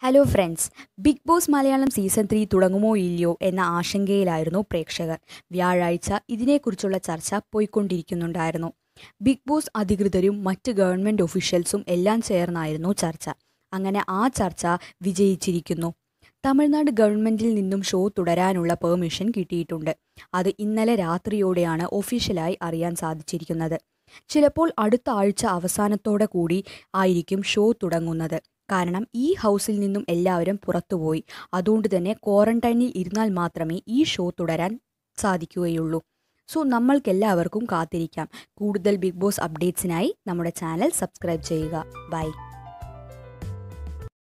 hello friends big boss Malayalam season three തുടങ്ങുമോ ഇല്ലയോ എന്ന ആശങ്കയിലായിരുന്നു പ്രേക്ഷകർ വ്യാഴാഴ്ച ഇതിനെക്കുറിച്ചുള്ള ചർച്ച പോയിക്കൊണ്ടിരിക്കുന്നുണ്ടായിരുന്നു ബിഗ് ബോസ് അധികൃതരും മറ്റ് ഗവൺമെൻറ് ഒഫീഷ്യൽസും എല്ലാം ചേർന്നായിരുന്നു ചർച്ച അങ്ങനെ ആ ചർച്ച വിജയിച്ചിരിക്കുന്നു തമിഴ്നാട് ഗവൺമെൻറ്റിൽ നിന്നും ഷോ തുടരാനുള്ള പെർമിഷൻ കിട്ടിയിട്ടുണ്ട് അത് ഇന്നലെ രാത്രിയോടെയാണ് ഒഫീഷ്യലായി അറിയാൻ സാധിച്ചിരിക്കുന്നത് ചിലപ്പോൾ അടുത്ത ആഴ്ച അവസാനത്തോടെ കൂടി ആയിരിക്കും ഷോ തുടങ്ങുന്നത് കാരണം ഈ ഹൗസിൽ നിന്നും എല്ലാവരും പുറത്തുപോയി അതുകൊണ്ട് തന്നെ ക്വാറന്റൈനിൽ ഇരുന്നാൽ മാത്രമേ ഈ ഷോ തുടരാൻ സാധിക്കുകയുള്ളൂ സോ നമ്മൾക്കെല്ലാവർക്കും കാത്തിരിക്കാം കൂടുതൽ ബിഗ് ബോസ് അപ്ഡേറ്റ്സിനായി നമ്മുടെ ചാനൽ സബ്സ്ക്രൈബ് ചെയ്യുക ബൈ